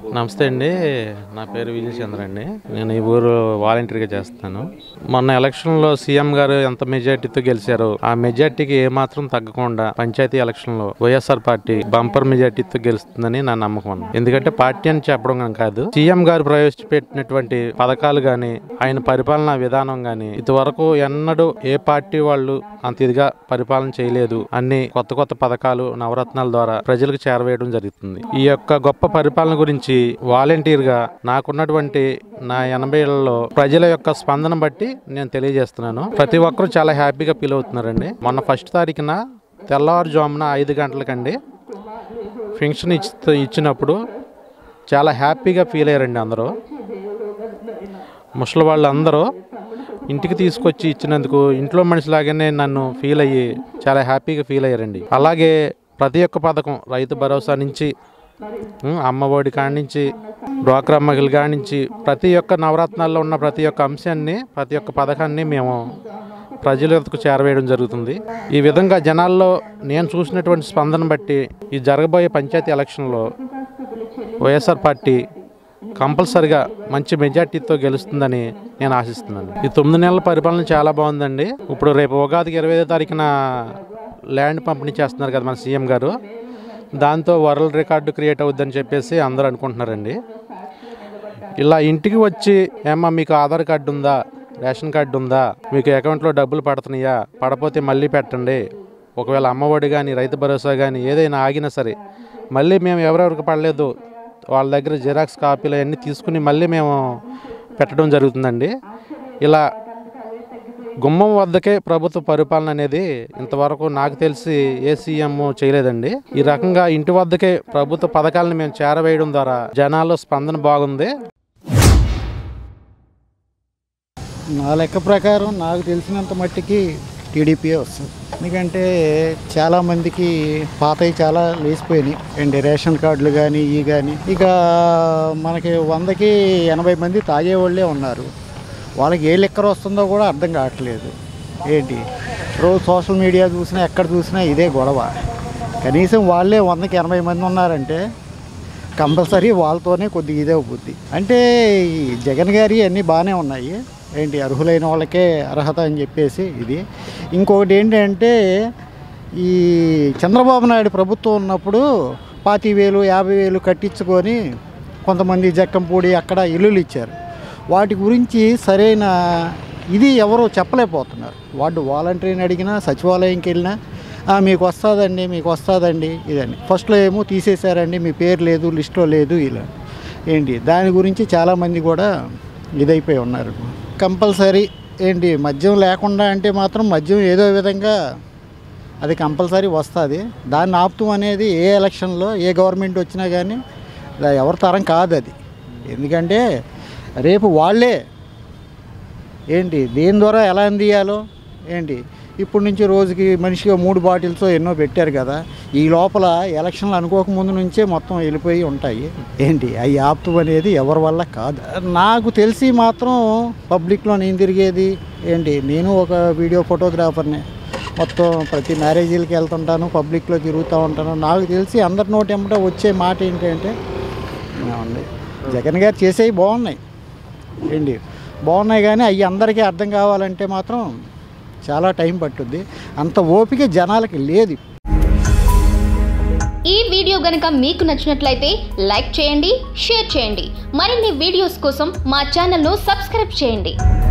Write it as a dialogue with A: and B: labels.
A: నమస్తే అండి నా పేరు విజయ్ చంద్ర అండి నేను ఈ ఊరు వాలంటీర్గా చేస్తాను మొన్న ఎలక్షన్లో సీఎం గారు ఎంత మెజార్టీతో గెలిచారో ఆ మెజార్టీకి ఏమాత్రం తగ్గకుండా పంచాయతీ ఎలక్షన్లో వైఎస్ఆర్ పార్టీ బంపర్ మెజార్టీతో గెలుస్తుందని నా నమ్మకం అన్న ఎందుకంటే పార్టీ అని చెప్పడం కానీ కాదు సీఎం గారు ప్రవేశపెట్టినటువంటి పథకాలు కానీ ఆయన పరిపాలనా విధానం కానీ ఇంతవరకు ఎన్నడూ ఏ పార్టీ వాళ్ళు అంత ఇదిగా పరిపాలన చేయలేదు అన్ని కొత్త కొత్త పథకాలు నవరత్నాల ద్వారా ప్రజలకు చేరవేయడం జరుగుతుంది ఈ యొక్క గొప్ప పరిపాలన గురించి వాలంటీర్ గా నాకున్నటువంటి నా ఎనభై ఏళ్లలో ప్రజల యొక్క స్పందన బట్టి నేను తెలియజేస్తున్నాను ప్రతి ఒక్కరూ చాలా హ్యాపీగా ఫీల్ అవుతున్నారండి మొన్న ఫస్ట్ తారీఖున తెల్లవారుజామున ఐదు గంటలకండి ఫంక్షన్ ఇచ్చి ఇచ్చినప్పుడు చాలా హ్యాపీగా ఫీల్ అయ్యారండి అందరూ ముసలి వాళ్ళందరూ ఇంటికి తీసుకొచ్చి ఇచ్చినందుకు ఇంట్లో మనిషిలాగానే నన్ను ఫీల్ అయ్యి చాలా హ్యాపీగా ఫీల్ అయ్యారండి అలాగే ప్రతి ఒక్క పథకం రైతు భరోసా నుంచి ఉమ్, అమ్మఒడి కాడి నుంచి డ్వాక్రా మహిళ కాడి నుంచి ప్రతి ఒక్క నవరత్నాల్లో ఉన్న ప్రతి ఒక్క అంశాన్ని ప్రతి ఒక్క పథకాన్ని మేము ప్రజలకు చేరవేయడం జరుగుతుంది ఈ విధంగా జనాల్లో నేను చూసినటువంటి స్పందన బట్టి ఈ జరగబోయే పంచాయతీ ఎలక్షన్లో వైఎస్ఆర్ పార్టీ కంపల్సరిగా మంచి మెజార్టీతో గెలుస్తుందని నేను ఆశిస్తున్నాను ఈ తొమ్మిది నెలల పరిపాలన చాలా బాగుందండి ఇప్పుడు రేపు ఉగాదికి ఇరవై ఐదో తారీఖున ల్యాండ్ పంపిణీ చేస్తున్నారు కదా మన సీఎం గారు దాంతో వరల్డ్ రికార్డు క్రియేట్ అవుద్దని చెప్పేసి అందరూ అనుకుంటున్నారండి ఇలా ఇంటికి వచ్చి ఏమ్మా మీకు ఆధార్ కార్డు ఉందా రేషన్ కార్డు ఉందా మీకు అకౌంట్లో డబ్బులు పడుతున్నాయా పడపోతే మళ్ళీ పెట్టండి ఒకవేళ అమ్మఒడి కానీ రైతు భరోసా కానీ ఏదైనా ఆగినా సరే మళ్ళీ మేము ఎవరెవరికి పడలేదు వాళ్ళ దగ్గర జిరాక్స్ కాపీలు అవన్నీ తీసుకుని మళ్ళీ మేము పెట్టడం జరుగుతుందండి ఇలా గుమ్మం వద్దకే ప్రభుత్వ పరిపాలన అనేది ఇంతవరకు నాకు తెలిసి ఏ సీఎం చేయలేదండి ఈ రకంగా ఇంటి వద్దకే ప్రభుత్వ పథకాలను మేము చేరవేయడం ద్వారా జనాల్లో స్పందన బాగుంది
B: నా లెక్క ప్రకారం నాకు తెలిసినంత మట్టికి టీడీపీ వస్తుంది ఎందుకంటే చాలామందికి పాతవి చాలా లేచిపోయినాయి అండి రేషన్ కార్డులు కానీ ఇవి కానీ ఇక మనకి వందకి ఎనభై మంది తాగేవాళ్ళే ఉన్నారు వాళ్ళకి ఏ లెక్కర్ వస్తుందో కూడా అర్థం కావట్లేదు ఏంటి రోజు సోషల్ మీడియా చూసినా ఎక్కడ చూసినా ఇదే గొడవ కనీసం వాళ్ళే వందకి ఎనభై మంది ఉన్నారంటే కంపల్సరీ వాళ్ళతోనే కొద్దిగా ఇదే బుద్ధి అంటే ఈ జగన్ గారి అన్నీ బాగానే ఉన్నాయి ఏంటి అర్హులైన వాళ్ళకే అర్హత అని చెప్పేసి ఇది ఇంకొకటి ఏంటంటే ఈ చంద్రబాబు నాయుడు ప్రభుత్వం ఉన్నప్పుడు పాతి వేలు యాభై వేలు కట్టించుకొని కొంతమంది జక్కంపూడి అక్కడ ఇల్లులు ఇచ్చారు వాటి గురించి సరైన ఇది ఎవరో చెప్పలేకపోతున్నారు వాడు వాలంటీర్ని అడిగినా సచివాలయంకి వెళ్ళినా "ఆ, మీకు వస్తుందండి మీకు వస్తుందండి ఇదండి ఫస్ట్లో ఏమో తీసేశారండి మీ పేరు లేదు లిస్ట్లో లేదు ఇలా ఏంటి దాని గురించి చాలామంది కూడా ఇదైపోయి ఉన్నారు కంపల్సరీ ఏంటి మద్యం లేకుండా అంటే మాత్రం మద్యం ఏదో విధంగా అది కంపల్సరీ వస్తుంది దాన్ని ఆపుతాం అనేది ఏ ఎలక్షన్లో ఏ గవర్నమెంట్ వచ్చినా కానీ అది ఎవరి తరం కాదు అది ఎందుకంటే రేపు వాళ్ళే ఏంటి దేని ద్వారా ఎలా అందియాలో ఏంటి ఇప్పటి నుంచి రోజుకి మనిషిగా మూడు బాటిల్స్ ఎన్నో పెట్టారు కదా ఈ లోపల ఎలక్షన్లు అనుకోక ముందు నుంచే మొత్తం వెళ్ళిపోయి ఉంటాయి ఏంటి అవి ఆప్తం అనేది ఎవరి వల్ల కాదు నాకు తెలిసి మాత్రం పబ్లిక్లో నేను తిరిగేది ఏంటి నేను ఒక వీడియో ఫోటోగ్రాఫర్ని మొత్తం ప్రతి మ్యారేజీలకి వెళ్తుంటాను పబ్లిక్లో తిరుగుతూ ఉంటాను నాకు తెలిసి అందరి నోటి ఎమ్మట వచ్చే మాట ఏంటంటే ఏమండి జగన్ గారు చేసేవి బాగున్నాయి ఏంటి బాగున్నాయి కానీ అవి అందరికీ అర్థం కావాలంటే మాత్రం చాలా టైం పట్టుద్ది అంత ఓపిక జనాలకి లేదు
C: ఈ వీడియో గనుక మీకు నచ్చినట్లయితే లైక్ చేయండి షేర్ చేయండి మరిన్ని వీడియోస్ కోసం మా ఛానల్ను సబ్స్క్రైబ్ చేయండి